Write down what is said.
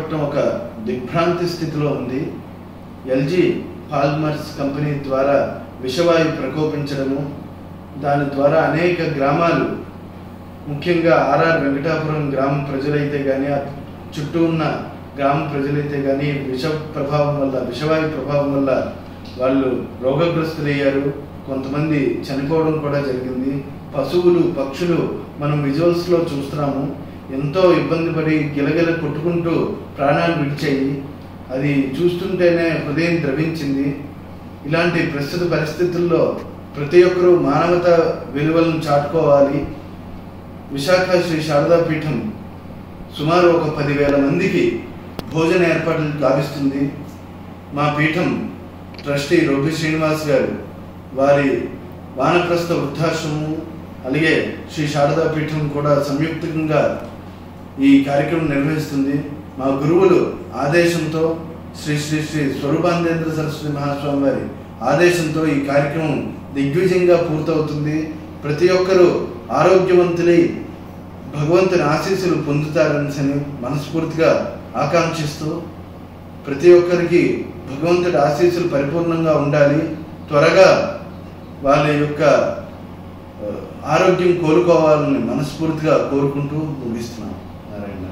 విశాఖపట్నం ఒక దిగ్భ్రాంతి స్థితిలో ఉంది ఎల్జీ పాల్మర్స్ కంపెనీ ద్వారా విషవాయు ప్రకోపించడము దాని ద్వారా అనేక గ్రామాలు ముఖ్యంగా ఆర్ఆర్ వెంకటాపురం గ్రామ ప్రజలైతే కానీ ఆ చుట్టూ ఉన్న గ్రామ ప్రజలైతే కానీ విష ప్రభావం వల్ల విషవాయు ప్రభావం వల్ల వాళ్ళు రోగగ్రస్తులయ్యారు కొంతమంది చనిపోవడం కూడా జరిగింది పశువులు పక్షులు మనం విజువల్స్లో చూస్తున్నాము ఎంతో ఇబ్బంది పడి గిలగిల కొట్టుకుంటూ ప్రాణాలు విడిచాయి అది చూస్తుంటేనే హృదయం ద్రవించింది ఇలాంటి ప్రస్తుత పరిస్థితుల్లో ప్రతి ఒక్కరూ మానవత విలువలను చాటుకోవాలి విశాఖ శ్రీ శారదా పీఠం సుమారు ఒక పదివేల మందికి భోజన ఏర్పాట్లు గావిస్తుంది మా పీఠం ట్రస్టీ రొబ్బి శ్రీనివాస్ గారు వారి వానప్రస్థ వృద్ధాశ్రమం అలాగే శ్రీ శారదా పీఠం కూడా సంయుక్తంగా ఈ కార్యక్రమం నిర్వహిస్తుంది మా గురువులు ఆదేశంతో శ్రీ శ్రీ శ్రీ స్వరూపానందేంద్ర సరస్వతి మహాస్వామి వారి ఆదేశంతో ఈ కార్యక్రమం దిగ్విజయంగా పూర్తవుతుంది ప్రతి ఒక్కరూ ఆరోగ్యవంతులై భగవంతుని ఆశీస్సులు పొందుతారని మనస్ఫూర్తిగా ఆకాంక్షిస్తూ ప్రతి ఒక్కరికి భగవంతుడి ఆశీస్సులు పరిపూర్ణంగా ఉండాలి త్వరగా వాళ్ళ యొక్క ఆ, ఆరోగ్యం కోలుకోవాలని మనస్ఫూర్తిగా కోరుకుంటూ ముగిస్తున్నాను